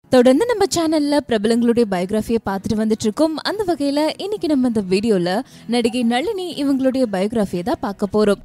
தொடர்ந்து நம்ம சேனல்ல பிரபலங்களுடைய பயோகிராஃபியை பார்த்துட்டு வந்துட்டு இருக்கோம் அந்த வகையில இன்னைக்கு நம்ம இந்த வீடியோல நடிகை நளினி இவங்களுடைய பயோகிராஃபியை தான் பார்க்க போறோம்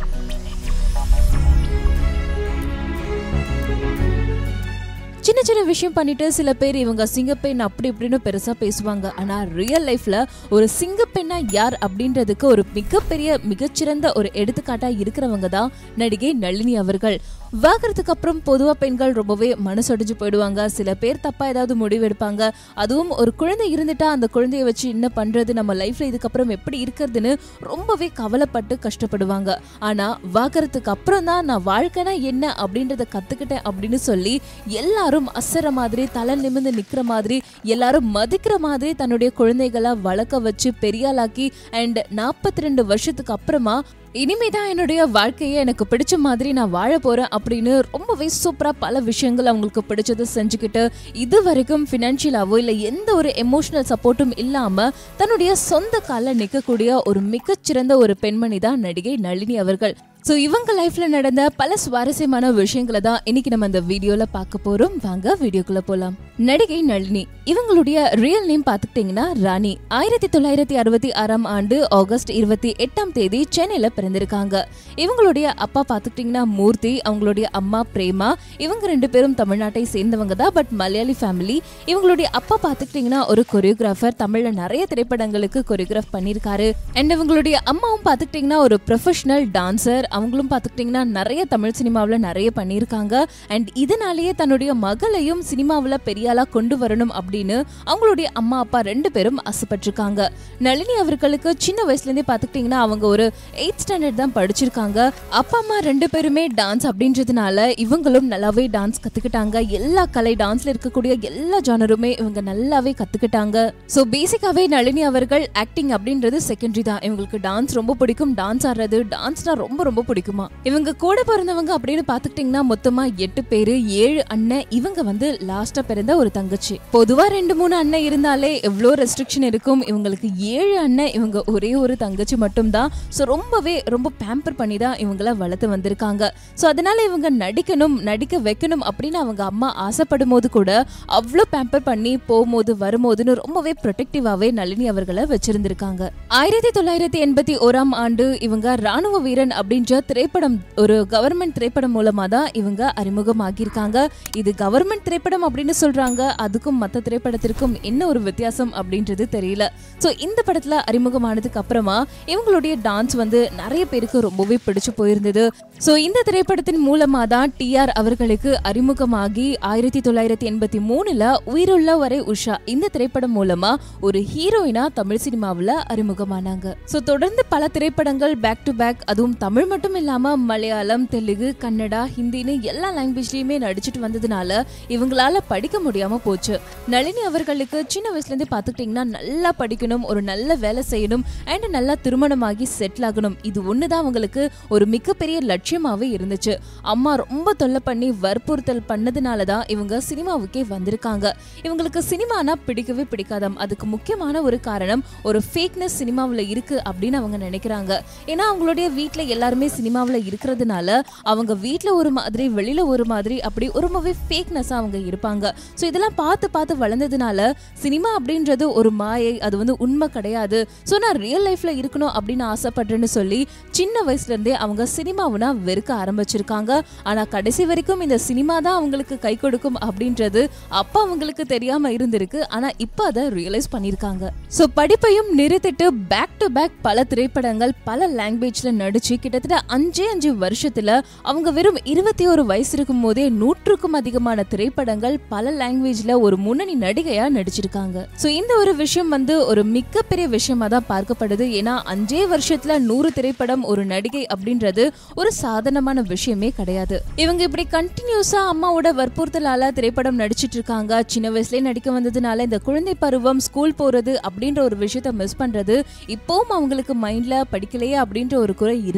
சின்ன சின்ன விஷயம் பண்ணிட்டு சில பேர் இவங்க சிங்கப்பெண் அப்படி இப்படின்னு பெருசா பேசுவாங்க ஆனா ரியல் லைஃப்ல ஒரு சிங்கப்பெண்ணா யார் அப்படின்றதுக்கு ஒரு மிகப்பெரிய மிகச்சிறந்த ஒரு எடுத்துக்காட்டா இருக்கிறவங்க தான் நடிகை நளினி அவர்கள் வாக்குறதுக்கு அப்புறம் பொதுவா பெண்கள் ரொம்பவே மனசொடிஞ்சு போயிடுவாங்க சில பேர் தப்பா ஏதாவது முடிவு எடுப்பாங்க அதுவும் ஒரு குழந்தை இருந்துட்டா அந்த குழந்தைய வச்சு என்ன பண்றது நம்ம லைஃப்ல இதுக்கப்புறம் எப்படி இருக்கிறதுன்னு ரொம்பவே கவலைப்பட்டு கஷ்டப்படுவாங்க ஆனா வாக்குறதுக்கு அப்புறம் தான் நான் வாழ்க்கைனா என்ன அப்படின்றத கத்துக்கிட்டேன் அப்படின்னு சொல்லி எல்லாரும் அசர மாதிரி தலை நிமிர்ந்து நிக்கிற மாதிரி எல்லாரும் மதிக்கிற மாதிரி தன்னுடைய குழந்தைகளை வளர்க்க வச்சு பெரியாளாக்கி அண்ட் நாற்பத்தி ரெண்டு வருஷத்துக்கு அப்புறமா இனிமேதான் என்னுடைய வாழ்க்கையை எனக்கு பிடிச்ச மாதிரி நான் வாழ போறேன் அப்படின்னு ரொம்பவே சூப்பரா பல விஷயங்கள் அவங்களுக்கு பிடிச்சதை செஞ்சுக்கிட்டு இது வரைக்கும் ஃபினான்ஷியலாவோ இல்லை எந்த ஒரு எமோஷனல் சப்போர்ட்டும் இல்லாம தன்னுடைய சொந்த கால நிற்கக்கூடிய ஒரு மிகச்சிறந்த ஒரு பெண்மணி தான் நடிகை நளினி அவர்கள் ஸோ இவங்க லைஃப்ல நடந்த பல சுவாரஸ்யமான விஷயங்களை தான் இன்னைக்கு நம்ம இந்த வீடியோல பார்க்க போறோம் வாங்க வீடியோக்குள்ள போலாம் நடிகை நளினி இவங்களுடைய ரியல் நேம் பார்த்துக்கிட்டீங்கன்னா ராணி ஆயிரத்தி தொள்ளாயிரத்தி அறுபத்தி ஆறாம் ஆண்டு ஆகஸ்ட் இருபத்தி எட்டாம் தேதி சென்னையில பிறந்திருக்காங்க இவங்களுடைய அப்பா பார்த்துக்கிட்டீங்கன்னா மூர்த்தி அவங்களுடைய அம்மா பிரேமா இவங்க ரெண்டு பேரும் தமிழ்நாட்டை சேர்ந்தவங்க தான் பட் மலையாளி ஃபேமிலி இவங்களுடைய அப்பா பார்த்துக்கிட்டீங்கன்னா ஒரு கொரியோகிராஃபர் தமிழ்ல நிறைய திரைப்படங்களுக்கு கொரியோகிராஃப் பண்ணியிருக்காரு அண்ட் இவங்களுடைய அம்மாவும் பார்த்துக்கிட்டீங்கன்னா ஒரு ப்ரொஃபஷனல் டான்சர் அவங்களும் பார்த்துக்கிட்டிங்கன்னா நிறைய தமிழ் சினிமாவில் நிறைய பண்ணியிருக்காங்க அண்ட் இதனாலேயே தன்னுடைய மகளையும் சினிமாவில் பெரியாளா கொண்டு வரணும் அப்படின்னு அவங்களுடைய அம்மா அப்பா ரெண்டு பேரும் ஆசைப்பட்டிருக்காங்க நளினி அவர்களுக்கு சின்ன வயசுலேருந்தே பார்த்துக்கிட்டிங்கன்னா அவங்க ஒரு எயிட் ஸ்டாண்டர்ட் தான் படிச்சிருக்காங்க அப்பா அம்மா ரெண்டு பேருமே டான்ஸ் அப்படின்றதுனால இவங்களும் நல்லாவே டான்ஸ் கற்றுக்கிட்டாங்க எல்லா கலை டான்ஸ்ல இருக்கக்கூடிய எல்லா ஜானருமே இவங்க நல்லாவே கற்றுக்கிட்டாங்க ஸோ பேசிக்காவே நளினி அவர்கள் ஆக்டிங் அப்படின்றது செகண்டரி தான் இவங்களுக்கு டான்ஸ் ரொம்ப பிடிக்கும் டான்ஸ் ஆடுறது டான்ஸ்னா ரொம்ப ரொம்ப பிடிக்குமா இவங்க கூட பிறந்தவங்க அப்படின்னு பாத்துக்கிட்டீங்கன்னா மொத்தமா எட்டு பேரு ஏழு அண்ணன் இவங்க வந்து லாஸ்டா பிறந்த ஒரு தங்கச்சி பொதுவா ரெண்டு மூணு அண்ணன் இருந்தாலே எவ்வளோ ரெஸ்ட்ரிக்ஷன் இருக்கும் இவங்களுக்கு ஏழு அண்ணன் இவங்க ஒரே ஒரு தங்கச்சி மட்டும்தான் ஸோ ரொம்பவே ரொம்ப பேம்பர் பண்ணி தான் இவங்கள வளர்த்து வந்திருக்காங்க ஸோ அதனால இவங்க நடிக்கணும் நடிக்க வைக்கணும் அப்படின்னு அவங்க அம்மா ஆசைப்படும் போது கூட அவ்வளோ பேம்பர் பண்ணி போகும்போது வரும்போதுன்னு ரொம்பவே ப்ரொடெக்டிவாவே நளினி அவர்களை வச்சிருந்திருக்காங்க ஆயிரத்தி தொள்ளாயிரத்தி எண்பத்தி ஓராம் ஆண்டு இவங்க ராணுவ வீரன் அப்படின்ற திரைப்படம் ஒரு கவர்மெண்ட் திரைப்படம் மூலமா தான் இவங்க அறிமுகமாகியிருக்காங்க இது கவர்மெண்ட் திரைப்படம் அப்படின்னு சொல்றாங்க அதுக்கும் மற்ற திரைப்படத்திற்கும் என்ன ஒரு வித்தியாசம் அப்படின்றது தெரியல ஸோ இந்த படத்துல அறிமுகமானதுக்கு அப்புறமா இவங்களுடைய டான்ஸ் வந்து நிறைய பேருக்கு ரொம்பவே பிடிச்சு போயிருந்தது ஸோ இந்த திரைப்படத்தின் மூலமா தான் டிஆர் அவர்களுக்கு அறிமுகமாகி ஆயிரத்தி தொள்ளாயிரத்தி எண்பத்தி மூணுல உயிருள்ள வரை உஷா இந்த திரைப்படம் மூலமா ஒரு ஹீரோயினா தமிழ் சினிமாவில் அறிமுகமானாங்க ஸோ தொடர்ந்து பல திரைப்படங்கள் பேக் டு பேக் அதுவும் தமிழ் மட்டும் இல்லாம மலையாளம் தெலுங்கு கன்னடா ஹிந்தின்னு எல்லா லாங்குவேஜ்லயுமே நடிச்சிட்டு வந்ததுனால இவங்களால படிக்க முடியாம போச்சு நளினி அவர்களுக்கு சின்ன வயசுல இருந்தே பாத்துக்கிட்டீங்கன்னா நல்லா படிக்கணும் ஒரு நல்ல வேலை செய்யணும் அண்ட் நல்லா திருமணமாகி செட்டில் ஆகணும் இது ஒண்ணுதான் அவங்களுக்கு ஒரு மிகப்பெரிய லட்சியமாவே இருந்துச்சு அம்மா ரொம்ப தொல்லை பண்ணி வற்புறுத்தல் பண்ணதுனால தான் இவங்க சினிமாவுக்கே வந்திருக்காங்க இவங்களுக்கு சினிமானா பிடிக்கவே பிடிக்காதாம் அதுக்கு முக்கியமான ஒரு காரணம் ஒரு ஃபேக்னஸ் சினிமாவில் இருக்கு அப்படின்னு அவங்க நினைக்கிறாங்க ஏன்னா அவங்களுடைய வீட்டில் எல்லாருமே சினிமாவில் இருக்கிறதுனால அவங்க வீட்டில் ஒரு மாதிரி வெளியில ஒரு மாதிரி அப்படி ரொம்பவே ஃபேக்னஸாக அவங்க இருப்பாங்க ஸோ இதெல்லாம் பார்த்து பார்த்து வளர்ந்ததுனால சினிமா அப்படின்றது ஒரு மாயை அது வந்து உண்மை கிடையாது ஸோ நான் ரியல் லைஃப்ல இருக்கணும் அப்படின்னு ஆசைப்படுறேன்னு சொல்லி சின்ன வயசுல இருந்தே அவங்க சினிமாவுனா வெறுக்க ஆரம்பிச்சிருக்காங்க ஆனா கடைசி வரைக்கும் இந்த சினிமா தான் அவங்களுக்கு கை கொடுக்கும் அப்படின்றது அப்ப அவங்களுக்கு தெரியாம இருந்திருக்கு ஆனா இப்ப அதை ரியலைஸ் பண்ணிருக்காங்க ஸோ படிப்பையும் நிறுத்திட்டு பேக் டு பேக் பல திரைப்படங்கள் பல லாங்குவேஜ்ல நடிச்சு கிட்டத்தட்ட அஞ்சே அஞ்சு வருஷத்துல அவங்க வெறும் இருபத்தி ஒரு வயசு இருக்கும் போதே நூற்றுக்கும் அதிகமான திரைப்படங்கள் பல லாங்குவேஜ்ல ஒரு முன்னணி நடிகையா நடிச்சிருக்காங்க ஸோ இந்த ஒரு விஷயம் வந்து ஒரு மிகப்பெரிய விஷயமா தான் பார்க்கப்படுது ஏன்னா அஞ்சே வருஷத்துல நூறு திரைப்படம் ஒரு நடிகை அப்படின்றது ஒரு சாதாரணமான விஷயமே கிடையாது இவங்க இப்படி கண்டினியூஸா அம்மாவோட வற்புறுத்தலால திரைப்படம் நடிச்சிட்டு இருக்காங்க சின்ன வயசுலயே நடிக்க வந்ததுனால இந்த குழந்தை பருவம் ஸ்கூல் போறது அப்படின்ற ஒரு விஷயத்த மிஸ் பண்றது இப்பவும் அவங்களுக்கு மைண்ட்ல படிக்கலையே அப்படின்ற ஒரு குறை இருந்துட்டே தான்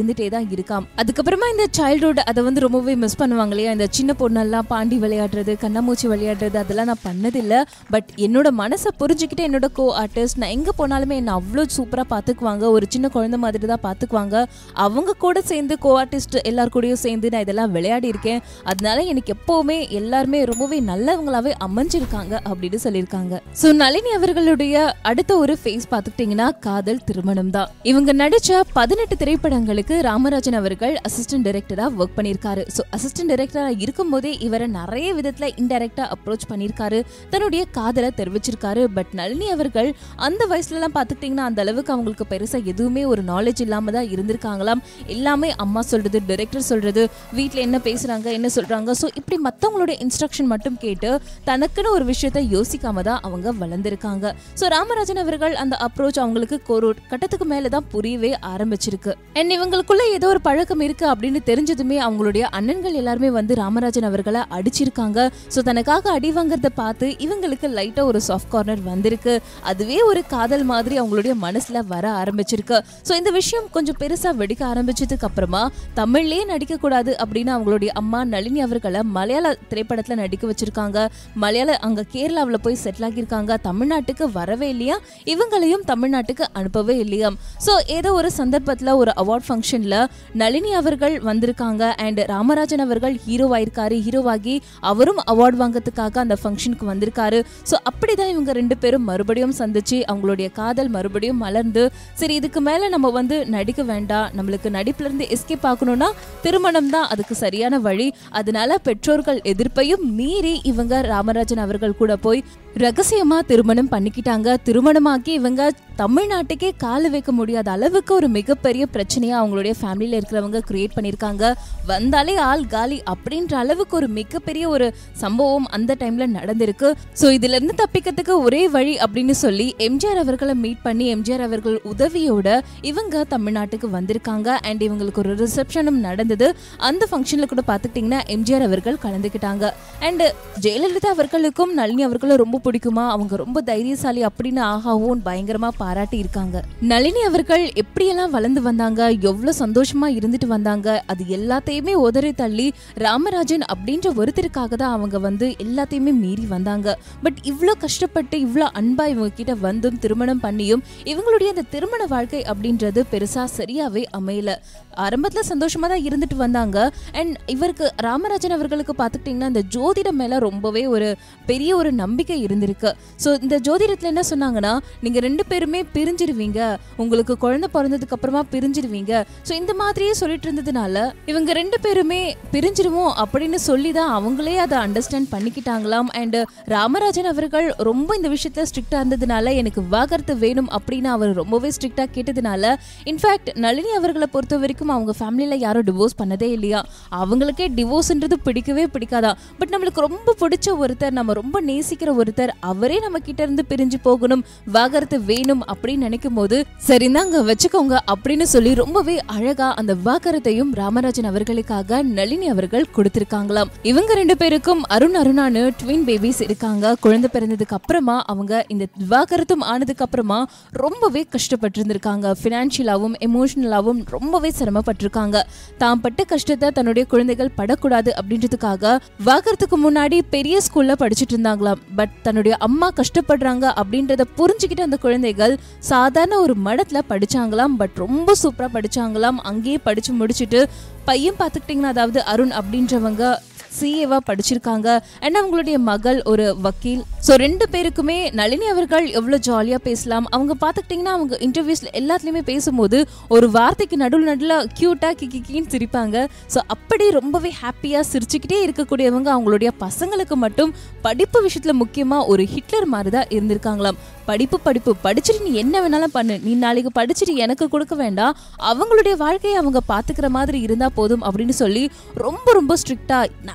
இருக்காம் அதுக்கப்புறமா இந்த சைல்ட்ஹுட் அதை வந்து ரொம்பவே மிஸ் பண்ணுவாங்க இல்லையா இந்த சின்ன பொண்ணெல்லாம் பாண்டி விளையாடுறது கண்ணாமூச்சி விளையாடுறது அதெல்லாம் நான் பண்ணதில்லை பட் என்னோட மனசை புரிஞ்சுக்கிட்டு என்னோட கோ ஆர்டிஸ்ட் நான் எங்கே போனாலுமே என்னை அவ்வளோ சூப்பராக பார்த்துக்குவாங்க ஒரு சின்ன குழந்தை மாதிரி தான் பார்த்துக்குவாங்க அவங்க கூட சேர்ந்து கோ ஆர்டிஸ்ட் எல்லார் கூடயும் சேர்ந்து நான் இதெல்லாம் விளையாடி இருக்கேன் அதனால எனக்கு எப்போவுமே எல்லாருமே ரொம்பவே நல்லவங்களாவே அமைஞ்சிருக்காங்க அப்படின்னு சொல்லியிருக்காங்க ஸோ நளினி அவர்களுடைய அடுத்த ஒரு ஃபேஸ் பார்த்துக்கிட்டிங்கன்னா காதல் திருமணம் தான் இவங்க நடிச்ச பதினெட்டு திரைப்படங்களுக்கு ராமராஜன் அவர்கள் அசிஸ்டன்ட் டைரக்டரா ஒர்க் பண்ணியிருக்காரு ஸோ அசிஸ்டன்ட் டைரக்டரா இருக்கும்போதே இவரை நிறைய விதத்துல இன்டைரக்டா அப்ரோச் பண்ணியிருக்காரு தன்னுடைய காதலை தெரிவிச்சிருக்காரு பட் நளினி அவர்கள் அந்த வயசுல எல்லாம் பார்த்துக்கிட்டிங்கன்னா அந்த அளவுக்கு அவங்களுக்கு பெருசா எதுவுமே ஒரு நாலேஜ் இல்லாம தான் இருந்திருக்காங்களாம் எல்லாமே அம்மா சொல்றது டைரக்டர் சொல்றது வீட்ல என்ன பேசுறாங்க என்ன சொல்றாங்க ஸோ இப்படி மத்தவங்களோட இன்ஸ்ட்ரக்ஷன் மட்டும் கேட்டு தனக்குன்னு ஒரு விஷயத்த யோசிக்காம தான் அவங்க வளர்ந்திருக்காங்க ஸோ ராமராஜன் அவர்கள் அந்த அப்ரோச் அவங்களுக்கு ஒரு கட்டத்துக்கு மேல தான் புரியவே ஆரம்பிச்சிருக்கு அண்ட் இவங்களுக்குள்ள ஏதோ ஒரு பழக்கம் இருக்கு அப்படின்னு தெரிஞ்சதுமே அவங்களுடைய அண்ணன்கள் எல்லாருமே வந்து ராமராஜன் அவர்களை அடிச்சிருக்காங்க ஸோ தனக்காக அடி வாங்குறத பார்த்து இவங்களுக்கு லைட்டா ஒரு சாஃப்ட் கார்னர் வந்திருக்கு அதுவே ஒரு காதல் மாதிரி அவங்களுடைய மனசுல வர ஆரம்பிச்சிருக்கு ஸோ இந்த விஷயம் கொஞ்சம் பெருசா வெடிக்க ஆரம்பிச்சதுக்கு அப்புறமா தமிழ்லயே நடிக்க கூடாது அப்படின்னு அவங்களுடைய அம்மா நளினி அவர்களை மலையாள திரைப்படத்துல நடிக்க வச்சிருக்காங்க மலையாள அங்க கேரளாவுல போய் செட்டில் ஆகியிருக்காங்க தமிழ்நாட்டுக்கு வரவே இல்லையா இவங்களையும் தமிழ்நாட்டுக்கு அனுப்பவே இல்லையாம் ஸோ ஏதோ ஒரு சந்தர்ப்பத்துல ஒரு அவார்ட் ஃபங்க்ஷன்ல நளினி அவர்கள் வந்திருக்காங்க அண்ட் ராமராஜன் அவர்கள் ஹீரோவாயிருக்காரு ஹீரோவாகி அவரும் அவார்ட் வாங்கறதுக்காக அந்த ஃபங்க்ஷனுக்கு வந்திருக்காரு ஸோ அப்படிதான் இவங்க ரெண்டு பேரும் மறுபடியும் சந்திச்சு அவங்களுடைய காதல் மறுபடியும் மலர்ந்து சரி இதுக்கு மேல நம்ம வந்து நடிக்க வேண்டாம் நம்மளுக்கு நடிப்புல இருந்து எஸ்கேப் ஆகணும்னா திருமணம் தான் அதுக்கு சரியான வழி அதனால பெற்றோர்கள் எதிர்ப்பையும் மீறி இவங்க ராமராஜன் அவர்கள் கூட போய் ரகசியமா திருமணம் பண்ணிக்கிட்டாங்க திருமணமாக்கி இவங்க தமிழ்நாட்டுக்கே கால் வைக்க முடியாத அளவுக்கு ஒரு மிகப்பெரிய பிரச்சனையா அவங்களுடைய ஃபேமிலியில இருக்கிறவங்க கிரியேட் பண்ணிருக்காங்க வந்தாலே ஆள் காலி அப்படின்ற அளவுக்கு ஒரு மிகப்பெரிய ஒரு சம்பவம் அந்த டைம்ல நடந்திருக்கு ஸோ இதுல இருந்து தப்பிக்கிறதுக்கு ஒரே வழி அப்படின்னு சொல்லி எம்ஜிஆர் அவர்களை மீட் பண்ணி எம்ஜிஆர் அவர்கள் உதவியோட இவங்க தமிழ்நாட்டுக்கு வந்திருக்காங்க அண்ட் இவங்களுக்கு ஒரு ரிசப்ஷனும் நடந்தது அந்த ஃபங்க்ஷன்ல கூட பார்த்துக்கிட்டிங்கன்னா எம்ஜிஆர் அவர்கள் கலந்துக்கிட்டாங்க அண்ட் ஜெயலலிதா அவர்களுக்கும் நளினி அவர்களும் ரொம்ப பிடிக்குமா அவங்க ரொம்ப தைரியசாலி அப்படின்னு ஆகாவும் பயங்கரமா பாராட்டி இருக்காங்க நளினி அவர்கள் எப்படியெல்லாம் வளர்ந்து வந்தாங்க எவ்வளவு சந்தோஷமா இருந்துட்டு வந்தாங்க அது எல்லாத்தையுமே உதறி தள்ளி ராமராஜன் அப்படின்ற ஒருத்தருக்காக தான் அவங்க வந்து எல்லாத்தையுமே மீறி வந்தாங்க பட் இவ்வளோ கஷ்டப்பட்டு இவ்வளோ அன்பா இவங்க கிட்ட வந்தும் திருமணம் பண்ணியும் இவங்களுடைய அந்த திருமண வாழ்க்கை அப்படின்றது பெருசா சரியாவே அமையல ஆரம்பத்துல சந்தோஷமா தான் இருந்துட்டு வந்தாங்க அண்ட் இவருக்கு ராமராஜன் அவர்களுக்கு பார்த்துக்கிட்டிங்கன்னா இந்த ஜோதிடம் மேல ரொம்பவே ஒரு பெரிய ஒரு நம்பிக்கை இருந்திருக்கு ஸோ இந்த ஜோதிடத்துல என்ன சொன்னாங்கன்னா நீங்க ரெண்டு பேருமே பிரிஞ்சிருவீங்க உங்களுக்கு குழந்தை பிறந்ததுக்கு அப்புறமா பிரிஞ்சிருவீங்க ஸோ இந்த மாதிரியே சொல்லிட்டு இருந்ததுனால இவங்க ரெண்டு பேருமே பிரிஞ்சிருவோம் அப்படின்னு சொல்லி தான் அவங்களே அதை அண்டர்ஸ்டாண்ட் பண்ணிக்கிட்டாங்களாம் அண்ட் ராமராஜன் அவர்கள் ரொம்ப இந்த விஷயத்துல ஸ்ட்ரிக்டா இருந்ததுனால எனக்கு விவாகரத்து வேணும் அப்படின்னு அவர் ரொம்பவே ஸ்ட்ரிக்டா கேட்டதுனால இன்ஃபேக்ட் நளினி அவர்களை பொறுத்த வரைக்கும் அவங்க ஃபேமிலியில யாரும் டிவோர்ஸ் பண்ணதே இல்லையா அவங்களுக்கே டிவோர்ஸ்ன்றது பிடிக்கவே பிடிக்காதா பட் நம்மளுக்கு ரொம்ப பிடிச்ச ஒருத்தர் நம்ம ரொம்ப நேசிக்கிற ஒருத்தர் அவரே நம்ம கிட்ட இருந்து பிரிஞ்சு போகணும் விவாகரத்து வேணும் அப்படின்னு நினைக்கும் போது சரி இந்தாங்க வச்சுக்கோங்க அப்படின்னு சொல்லி ரொம்பவே அழகா அந்த விவாகரத்தையும் ராமராஜன் அவர்களுக்காக நளினி அவர்கள் கொடுத்திருக்காங்களாம் இவங்க ரெண்டு பேருக்கும் அருண் அருணானு ட்வின் பேபிஸ் இருக்காங்க குழந்தை பிறந்ததுக்கு அப்புறமா அவங்க இந்த விவாகரத்தும் ஆனதுக்கு அப்புறமா ரொம்பவே கஷ்டப்பட்டு இருந்திருக்காங்க பினான்சியலாவும் எமோஷனலாவும் ரொம்பவே சிரமப்பட்டிருக்காங்க தான் பட்ட கஷ்டத்தை தன்னுடைய குழந்தைகள் படக்கூடாது அப்படின்றதுக்காக விவாகரத்துக்கு முன்னாடி பெரிய ஸ்கூல்ல படிச்சுட்டு இருந்தாங்களாம் பட் தன்னுடைய அம்மா கஷ்டப்படுறாங்க அப்படின்றத புரிஞ்சுக்கிட்டு அந்த குழந்தைகள் சாதாரண ஒரு மடத்துல படிச்சாங்களாம் பட் ரொம்ப சூப்பரா படிச்சாங்களாம் அங்கேயே படிச்சு முடிச்சுட்டு பையன் பார்த்துக்கிட்டிங்கன்னா அதாவது அருண் அப்படின்றவங்க சிஏவா படிச்சிருக்காங்க அண்ட் அவங்களுடைய மகள் ஒரு வக்கீல் ஸோ ரெண்டு பேருக்குமே நளினி அவர்கள் எவ்வளோ ஜாலியாக பேசலாம் அவங்க பார்த்துக்கிட்டிங்கன்னா அவங்க இன்டர்வியூஸில் எல்லாத்துலேயுமே பேசும்போது ஒரு வார்த்தைக்கு நடுவில் நடுவில் க்யூட்டாக கிக்கின்னு சிரிப்பாங்க ஸோ அப்படி ரொம்பவே ஹாப்பியாக சிரிச்சுக்கிட்டே இருக்கக்கூடியவங்க அவங்களுடைய பசங்களுக்கு மட்டும் படிப்பு விஷயத்தில் முக்கியமாக ஒரு ஹிட்லர் மாதிரி தான் இருந்திருக்காங்களாம் படிப்பு படிப்பு படிச்சுட்டு நீ என்ன வேணாலும் பண்ணு நீ நாளைக்கு படிச்சுட்டு எனக்கு கொடுக்க வேண்டாம் அவங்களுடைய வாழ்க்கையை அவங்க பார்த்துக்கிற மாதிரி இருந்தால் போதும் அப்படின்னு சொல்லி ரொம்ப ரொம்ப ஸ்ட்ரிக்டாக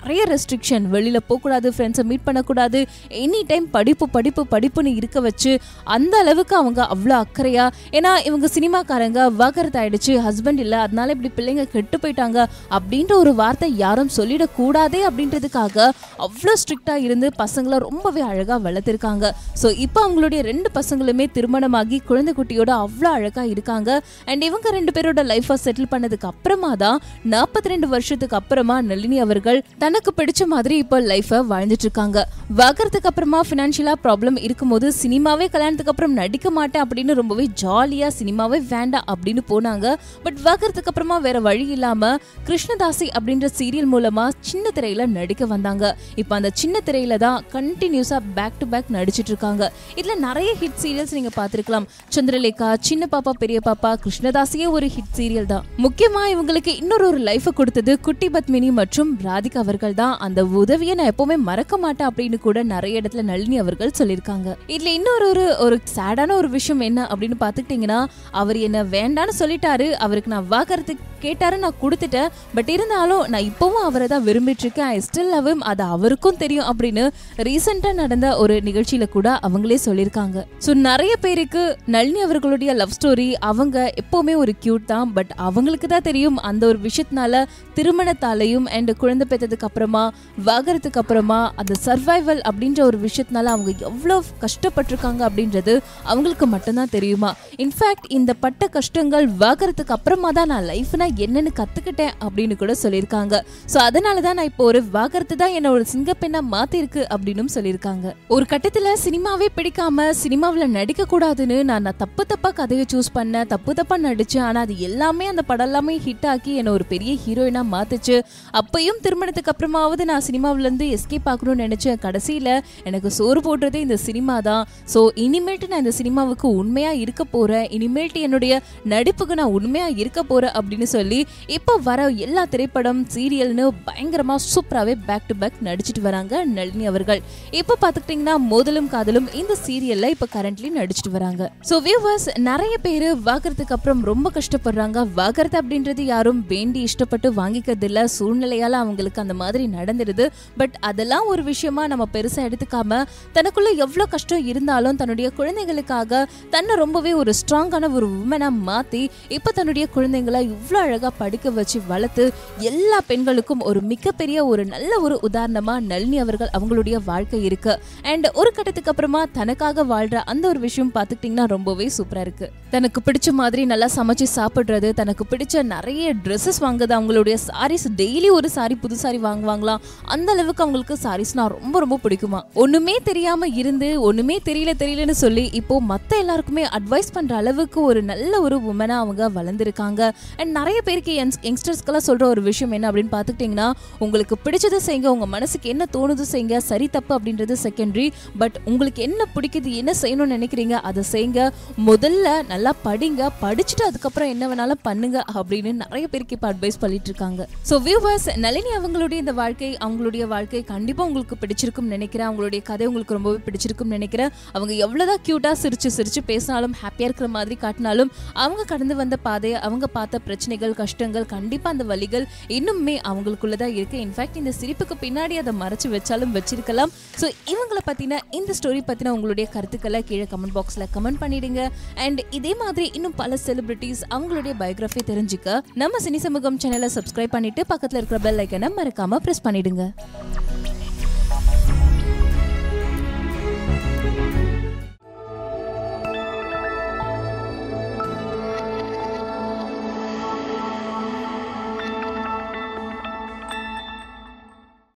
நிறைய ரெஸ்ட்ரிக்ஷன் வெளியில போகக்கூடாது ஃப்ரெண்ட்ஸை மீட் பண்ணக்கூடாது எனி டைம் படிப்பு படிப்பு படிப்புன்னு இருக்க வச்சு அந்த அளவுக்கு அவங்க அவ்வளோ அக்கறையா ஏன்னா இவங்க சினிமாக்காரங்க வாக்கரத்து ஆயிடுச்சு ஹஸ்பண்ட் இல்லை அதனால இப்படி பிள்ளைங்க கெட்டு போயிட்டாங்க அப்படின்ற ஒரு வார்த்தை யாரும் சொல்லிடக்கூடாதே அப்படின்றதுக்காக அவ்வளோ ஸ்ட்ரிக்டாக இருந்து பசங்களை ரொம்பவே அழகாக வளர்த்துருக்காங்க ஸோ இப்போ அவங்களுடைய ரெண்டு பசங்களுமே திருமணமாகி குழந்தை குட்டியோட அவ்வளோ அழகாக இருக்காங்க அண்ட் இவங்க ரெண்டு பேரோட லைஃப்பை செட்டில் பண்ணதுக்கு அப்புறமா தான் நாற்பத்தி ரெண்டு வருஷத்துக்கு அப்புறமா நளினி அவர்கள் தனக்கு பிடிச்ச மாதிரி இப்போ லைஃப்பை வாழ்ந்துட்டு இருக்காங்க வாக்கறதுக்கு அப்புறமா ஃபினான்ஷியலாக ப்ராப்ளம் இருக்கும்போது சினிமாவே கல்யாணத்துக்கு அப்புறம் நடிக்க மாட்டேன் அப்படின்னு ரொம்பவே ஜாலியாக சினிமாவே வேண்டாம் அப்படின்னு போனாங்க பட் வாக்கறதுக்கு அப்புறமா வேற வழி இல்லாம கிருஷ்ணதாசி அப்படின்ற சீரியல் மூலமா சின்ன திரையில நடிக்க வந்தாங்க இப்போ அந்த சின்ன திரையில தான் கண்டினியூஸா பேக் டு பேக் நடிச்சிட்டு இருக்காங்க இதுல நிறைய ஹிட் சீரியல்ஸ் நீங்க பார்த்திருக்கலாம் சந்திரலேகா சின்ன பாப்பா பெரிய பாப்பா கிருஷ்ணதாசியே ஒரு ஹிட் சீரியல் தான் முக்கியமா இவங்களுக்கு இன்னொரு ஒரு லைஃபை கொடுத்தது குட்டி பத்மினி மற்றும் ராதிகா அவர்கள் தான் அந்த உதவியை நான் எப்பவுமே மறக்க மாட்டேன் அப்படின்னு கூட நிறைய இடத்துல நளினி அவர்கள் சொல்லியிருக்காங்க இதுல இன்னொரு ஒரு ஒரு சேடான ஒரு விஷயம் என்ன அப்படின்னு பார்த்துக்கிட்டிங்கன்னா அவர் என்ன வேண்டான்னு சொல்லிட்டாரு அவருக்கு நான் வாக்கறதுக்கு கேட்டாரு நான் கொடுத்துட்டேன் பட் இருந்தாலும் நான் இப்பவும் அவரை தான் விரும்பிட்டு இருக்கேன் ஐ ஸ்டில் லவ் அது அவருக்கும் தெரியும் அப்படின்னு ரீசெண்டா நடந்த ஒரு நிகழ்ச்சியில கூட அவங்களே சொல்லியிருக்காங்க ஸோ நிறைய பேருக்கு நளினி அவர்களுடைய லவ் ஸ்டோரி அவங்க எப்பவுமே ஒரு கியூட் தான் பட் அவங்களுக்கு தான் தெரியும் அந்த ஒரு விஷயத்தினால திருமணத்தாலையும் அண்ட் குழந்தை பெற்றதுக்கு அப்புறமா வாகறதுக்கு அப்புறமா அந்த சர்வைவல் அப்படின்ற ஒரு விஷயத்தினால அவங்க எவ்வளோ கஷ்டப்பட்டிருக்காங்க அப்படின்றது அவங்களுக்கு மட்டும்தான் தெரியுமா இன்ஃபேக்ட் இந்த பட்ட கஷ்டங்கள் வாகறதுக்கு அப்புறமா தான் நான் லைஃப்னா என்னன்னு கத்துக்கிட்டேன் அப்படின்னு கூட சொல்லியிருக்காங்க ஸோ அதனால தான் நான் இப்போ ஒரு வாகரத்து தான் என்ன ஒரு சிங்கப்பெண்ணா மாத்திருக்கு அப்படின்னு சொல்லியிருக்காங்க ஒரு கட்டத்துல சினிமாவே பிடிக்காம சினிமாவில் நடிக்க கூடாதுன்னு நான் நான் தப்பு தப்பா கதையை சூஸ் பண்ணேன் தப்பு தப்பா நடிச்சேன் ஆனா அது எல்லாமே அந்த படம் எல்லாமே ஹிட் ஆக்கி என்ன ஒரு பெரிய ஹீரோயினா மாத்துச்சு அப்பயும் திருமணத்துக்கு அப்புறமாவது நான் சினிமாவில இருந்து எஸ்கேப் ஆகணும்னு நினைச்சேன் கடைசியில எனக்கு சோறு போடுறதே இந்த சினிமா தான் ஸோ இனிமேட்டு நான் இந்த சினிமாவுக்கு உண்மையா இருக்க போறேன் இனிமேட்டு என்னுடைய நடிப்புக்கு நான் உண்மையா இருக்க போறேன் அப்படின்னு சொல்லி இப்போ வர எல்லா திரைப்படம் சீரியல்னு பயங்கரமா சூப்பராகவே பேக் டு பேக் நடிச்சிட்டு வராங்க நளினி அவர்கள் இப்போ பார்த்துக்கிட்டிங்கன்னா மோதலும் காதலும் இந்த சீரியல்ல இப்போ கரண்ட்லி நடிச்சிட்டு வராங்க ஸோ வியூவர்ஸ் நிறைய பேர் வாக்குறதுக்கு அப்புறம் ரொம்ப கஷ்டப்படுறாங்க வாக்குறது அப்படின்றது யாரும் வேண்டி இஷ்டப்பட்டு வாங்கிக்கிறது இல்ல சூழ்நிலையால அவங்களுக்கு அந்த மாதிரி நடந்துடுது பட் அதெல்லாம் ஒரு விஷயமா நம்ம பெருசா எடுத்துக்காம தனக்குள்ள எவ்வளோ கஷ்டம் இருந்தாலும் தன்னுடைய குழந்தைகளுக்காக தன்னை ரொம்பவே ஒரு ஸ்ட்ராங்கான ஒரு உமனா மாத்தி இப்போ தன்னுடைய குழந்தைங்களை இவ்வளோ அழகா படிக்க வச்சு வளர்த்து எல்லா பெண்களுக்கும் ஒரு மிகப்பெரிய ஒரு நல்ல ஒரு உதாரணமா நளினி அவர்கள் அவங்களுடைய வாழ்க்கை இருக்கு அண்ட் ஒரு கட்டத்துக்கு அப்புறமா தனக்காக வாழ்ற அந்த ஒரு விஷயம் பார்த்துக்கிட்டிங்கன்னா ரொம்பவே சூப்பரா இருக்கு தனக்கு பிடிச்ச மாதிரி நல்லா சமைச்சு சாப்பிடுறது தனக்கு பிடிச்ச நிறைய ட்ரெஸ்ஸஸ் வாங்குது அவங்களுடைய சாரீஸ் டெய்லி ஒரு சாரி புது சாரி வாங்குவாங்களாம் அந்த அளவுக்கு அவங்களுக்கு சாரீஸ்னா ரொம்ப ரொம்ப பிடிக்குமா ஒண்ணுமே தெரியாம இருந்து ஒண்ணுமே தெரியல தெரியலன்னு சொல்லி இப்போ மத்த எல்லாருக்குமே அட்வைஸ் பண்ற அளவுக்கு ஒரு நல்ல ஒரு உமனா அவங்க வளர்ந்துருக்காங்க அண்ட் நிறைய பேருக்கு யங்ஸ்டர்ஸ்க்கெல்லாம் சொல்ற ஒரு விஷயம் என்ன அப்படின்னு பார்த்துக்கிட்டிங்கன்னா உங்களுக்கு பிடிச்சதை செய்யுங்க உங்க மனசுக்கு என்ன தோணுது செய்யுங்க சரி தப்பு அப்படின்றது செகண்டரி பட் உங்களுக்கு என்ன பிடிக்குது என்ன செய்யணும்னு நினைக்கிறீங்க அதை செய்யுங்க முதல்ல நல்லா படிங்க படிச்சுட்டு அதுக்கப்புறம் என்ன வேணாலும் பண்ணுங்க அப்படின்னு நிறைய பேருக்கு இப்போ அட்வைஸ் பண்ணிட்டு இருக்காங்க ஸோ வியூவர்ஸ் நளினி அவங்களுடைய இந்த வாழ்க்கை அவங்களுடைய வாழ்க்கை கண்டிப்பா உங்களுக்கு பிடிச்சிருக்கும் நினைக்கிறேன் அவங்களுடைய கதை உங்களுக்கு ரொம்பவே பிடிச்சிருக்கும் நினைக்கிறேன் அவங்க எவ்வளவுதான் கியூட்டா சிரிச்சு சிரிச்சு பேசினாலும் ஹாப்பியா இருக்கிற மாதிரி காட்டினாலும் அவங்க கடந்து வந்த பாதையை அவங்க பார்த்த பிரச்சனைகள் கஷ்டங்கள் கண்டிப்பா அந்த வலிகள் இன்னுமே அவங்களுக்குள்ளதான் இருக்கு இன்ஃபேக்ட் இந்த சிரிப்புக்கு பின்னாடி அதை மறைச்சு வச்சாலும் வச்சிருக்கலாம் ஸோ இவங்கள பத்தின இந்த ஸ்டோரி பத்தின உங்களுடைய கருத்துக்களை கீழே கமெண்ட் பாக்ஸ்ல கமெண்ட் பண்ணிடுங்க அண்ட் இதே மாதிரி இன்னும் பல செலிபிரிட்டிஸ் அவங்களுடைய பயோகிராஃபி தெரிஞ்சுக்க நம்ம சினி சமூகம் சேனலை சப்ஸ்கிரைப் பண்ணிட்டு பக்கத்துல இருக்கிற பெல் ஐக்கனை மறக்காம பிரஸ் பண்ணிடுங்க